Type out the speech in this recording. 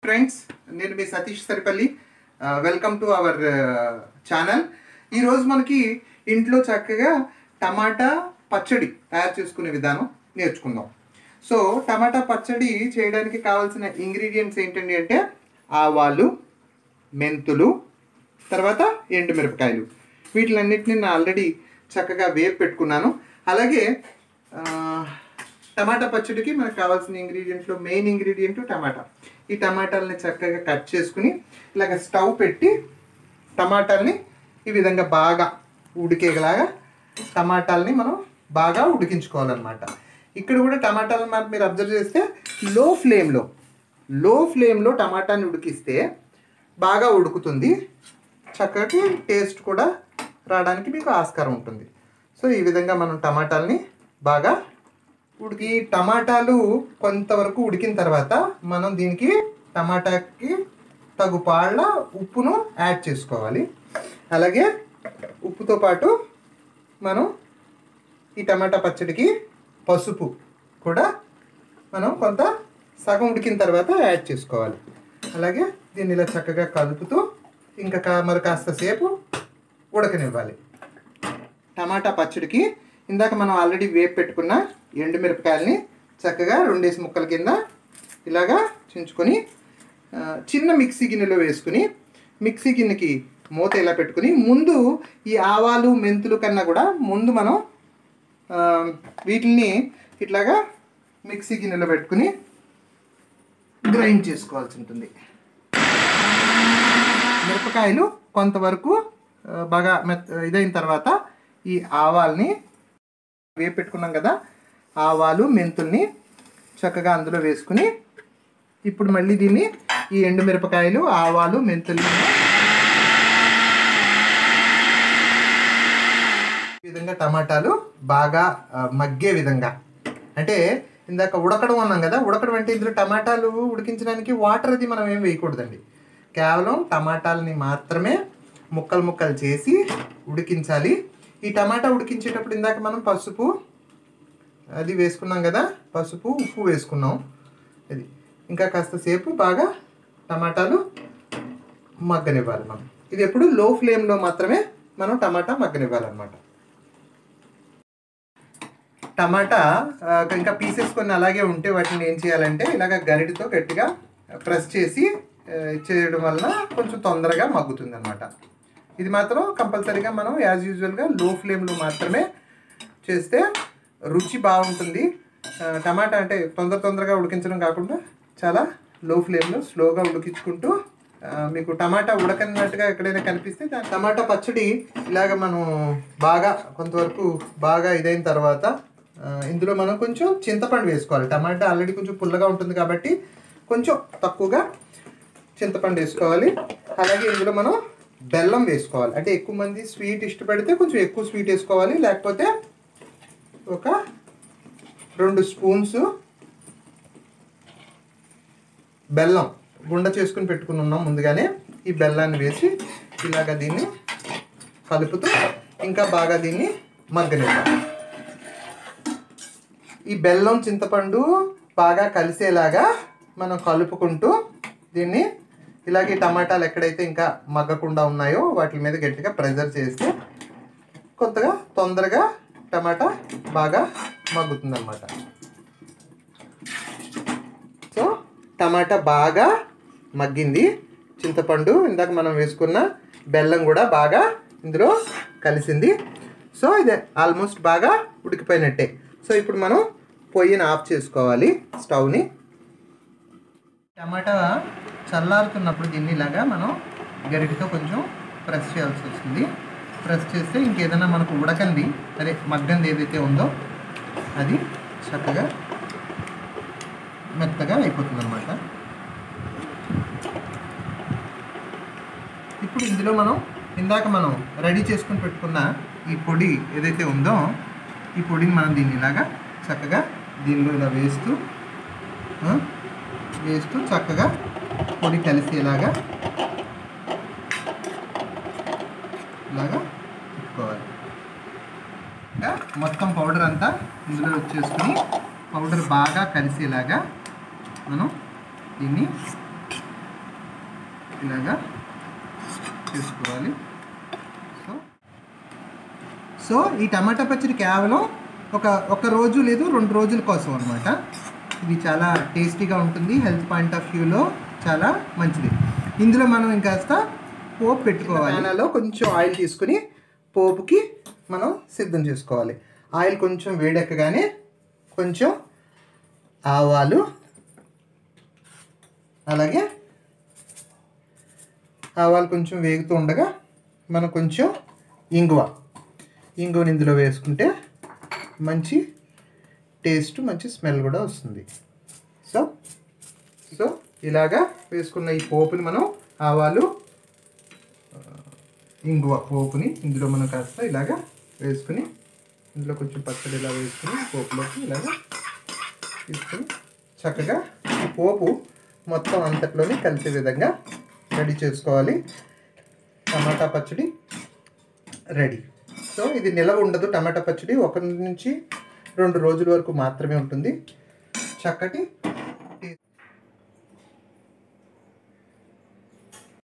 friends నేను మీ Satish Saripalli welcome to our channel ఈరోజు మనకి ఇంట్లో చక్కగా టమాటా పచ్చడి తయారు చేసుకునే విధానం నేర్చుకుందాం సో టమాటా పచ్చడి చేయడానికి కావాల్సిన ఇంగ్రీడియంట్స్ ఏంటండి అంటే ఆవాలు మెంతులు తర్వాత ఎండుమిరపకాయలు వీటిలన్నిటిని నేను ఆల్రెడీ చక్కగా వేపు పెట్టుకున్నాను అలాగే ఆ, టమాటా పచ్చడికి మనకు కావాల్సిన ఇంగ్రీడియంట్లో మెయిన్ ఇంగ్రీడియంట్ టమాటా ఈ టమాటాలని చక్కగా కట్ చేసుకుని ఇలాగ స్టవ్ పెట్టి టమాటాలని ఈ విధంగా బాగా ఉడికేలాగా టమాటాలని మనం బాగా ఉడికించుకోవాలన్నమాట ఇక్కడ కూడా టమాటాలను మనం మీరు అబ్జర్వ్ చేస్తే లో ఫ్లేమ్లో లో ఫ్లేమ్లో టమాటాని ఉడికిస్తే బాగా ఉడుకుతుంది చక్కటి టేస్ట్ కూడా రావడానికి మీకు ఆస్కారం ఉంటుంది సో ఈ విధంగా మనం టమాటాలని బాగా ఉడికి టమాటాలు కొంతవరకు ఉడికిన తర్వాత మనం దీనికి టమాటాకి తగు పాళ్ళ ఉప్పును యాడ్ చేసుకోవాలి అలాగే ఉప్పుతో పాటు మనం ఈ టమాటా పచ్చడికి పసుపు కూడా మనం కొంత సగం ఉడికిన తర్వాత యాడ్ చేసుకోవాలి అలాగే దీన్ని ఇలా చక్కగా కలుపుతూ ఇంకా కా- మరి కాస్త సేపు ఉడకనివ్వాలి టమాటా పచ్చడికి ఇందాక మనం ఆల్రెడీ వేపు పెట్టుకున్న ఎండుమిరపకాయలని చక్కగా రెండేసి ముక్కల కింద ఇలాగా చించుకొని ఆ, చిన్న మిక్సీ గిన్నెలో వేసుకుని మిక్సీ గిన్నెకి మూత ఇలా పెట్టుకుని ముందు ఈ ఆవాలు మెంతులు కన్నా కూడా ముందు మనం ఆ, వీటిని ఇట్లాగా మిక్సీ గిన్నెలో పెట్టుకుని గ్రైండ్ చేసుకోవాల్సి ఉంటుంది మిరపకాయలు కొంతవరకు ఆ, బాగా మెత్ ఇదైన తర్వాత ఈ ఆవాల్ని వేపు పెట్టుకున్నాం కదా ఆవాలు మెంతుల్ని చక్కగా అందులో వేసుకుని ఇప్పుడు మళ్ళీ దీన్ని ఈ ఎండు మిరపకాయలు ఆవాలు మెంతుల్ని ఈ విధంగా టమాటాలు బాగా ఆ, మగ్గే విధంగా అంటే ఇందాక ఉడకడం అన్నాం కదా ఉడకడం అంటే ఇందులో టమాటాలు ఉడికించడానికి వాటర్ అది మనం ఏం వేయకూడదండి కేవలం టమాటాలని మాత్రమే ముక్కలు ముక్కలు చేసి ఉడికించాలి ఈ టమాటా ఉడికించేటప్పుడు ఇందాక మనం పసుపు అది వేసుకున్నాం కదా పసుపు ఉప్పు వేసుకున్నాం ఇది ఇంకా కాస్త సేపు బాగా టమాటాలు మగ్గనివ్వాలి మనం ఇది ఎప్పుడు లో ఫ్లేమ్లో మాత్రమే మనం టమాటా మగ్గనివ్వాలన్నమాట టమాటా ఆ, ఇంకా పీసెస్ కొన్ని అలాగే ఉంటే వాటిని ఏం చేయాలంటే ఇలాగ గరిటితో గట్టిగా ప్రెస్ చేసి ఆ, చేయడం వలన కొంచెం తొందరగా మగ్గుతుంది అనమాట ఇది మాత్రం కంపల్సరీగా మనం యాజ్ యూజువల్గా లో ఫ్లేమ్లో మాత్రమే చేస్తే రుచి బాగుంటుంది ఆ, టమాటా అంటే తొందర తొందరగా ఉడికించడం కాకుండా చాలా లో ఫ్లేమ్లో స్లోగా ఉడికించుకుంటూ ఆ, మీకు టమాటా ఉడకనట్టుగా ఎక్కడైనా కనిపిస్తే దాని టమాటా పచ్చడి ఇలాగ మనం బాగా కొంతవరకు బాగా ఇదైన తర్వాత ఆ, ఇందులో మనం కొంచెం చింతపండు వేసుకోవాలి టమాటా ఆల్రెడీ కొంచెం పుల్లగా ఉంటుంది కాబట్టి కొంచెం తక్కువగా చింతపండు వేసుకోవాలి అలాగే ఇందులో మనం బెల్లం వేసుకోవాలి అంటే ఎక్కువ మంది స్వీట్ ఇష్టపడితే కొంచెం ఎక్కువ స్వీట్ వేసుకోవాలి లేకపోతే ఒక రెండు స్పూన్స్ బెల్లం గుండ చేసుకుని పెట్టుకుని ఉన్నాం ముందుగానే ఈ బెల్లాన్ని వేసి ఇలాగ దీన్ని కలుపుతూ ఇంకా బాగా దీన్ని మగ్గనివ్వాలి ఈ బెల్లం చింతపండు బాగా కలిసేలాగా మనం కలుపుకుంటూ దీన్ని ఇలాగే టమాటాలు ఎక్కడైతే ఇంకా మగ్గకుండా ఉన్నాయో వాటి మీద గట్టిగా ప్రెజర్ చేస్తే కొత్తగా తొందరగా టమాటా బాగా మగ్గుతుందన్నమాట సో టమాటా బాగా మగ్గింది చింతపండు ఇందాక మనం వేసుకున్న బెల్లం కూడా బాగా ఇందులో కలిసింది సో ఇది ఆల్మోస్ట్ బాగా ఉడికిపోయినట్టే సో ఇప్పుడు మనం పొయ్యిని ఆఫ్ చేసుకోవాలి స్టవ్ని టమాటా చల్లారుతున్నప్పుడు దీన్ని ఇలాగా మనం గరిటితో కొంచెం ప్రెస్ చేయాల్సి వస్తుంది ప్రెస్ చేస్తే ఇంకేదైనా మనకు ఉడకంది అదే మగ్గంది ఏదైతే ఉందో అది చక్కగా మెత్తగా అయిపోతుంది అనమాట ఇప్పుడు ఇందులో మనం ఇందాక మనం రెడీ చేసుకుని పెట్టుకున్న ఈ పొడి ఏదైతే ఉందో ఈ పొడిని మనం దీన్ని ఇలాగా చక్కగా దీనిలో ఇలా వేస్తూ ఆ, వేస్తూ చక్కగా పొడి కలిసేలాగా ఇలాగా తిప్పుకోవాలి ఇంకా మొత్తం పౌడర్ అంతా ఇందులో వచ్చేసుకుని పౌడర్ బాగా కలిసేలాగా మనం దీన్ని ఇలాగా చేసుకోవాలి సో సో ఈ టమాటా పచ్చడి కేవలం ఒక ఒక రోజు లేదు రెండు రోజుల కోసం అనమాట ఇది చాలా టేస్టీగా ఉంటుంది హెల్త్ పాయింట్ ఆఫ్ వ్యూలో చాలా మంచిది ఇందులో మనం ఇంకాస్త పోపు పెట్టుకోవాలి ప్యానాలో కొంచెం ఆయిల్ తీసుకుని పోపుకి మనం సిద్ధం చేసుకోవాలి ఆయిల్ కొంచెం వేడెక్కగానే కొంచెం ఆవాలు అలాగే ఆవాలు కొంచెం వేగుతూ ఉండగా మనం కొంచెం ఇంగువ ఇంగువని ఇందులో వేసుకుంటే మంచి టేస్ట్ మంచి స్మెల్ కూడా వస్తుంది సో సో ఇలాగా వేసుకున్న ఈ పోపుని మనం ఆవాలు ఆ, ఇంగువ పోపుని ఇందులో మనం కాస్త ఇలాగా వేసుకుని ఇందులో కొంచెం పచ్చడి ఇలా వేసుకుని పోపులోకి ఇలాగా తీసుకుని చక్కగా ఈ పోపు మొత్తం అంతట్లోనే కలిసే విధంగా రెడీ చేసుకోవాలి టమాటా పచ్చడి రెడీ సో ఇది నిలవ ఉండదు టమాటా పచ్చడి ఒక నుంచి రెండు రోజుల వరకు మాత్రమే ఉంటుంది చక్కటి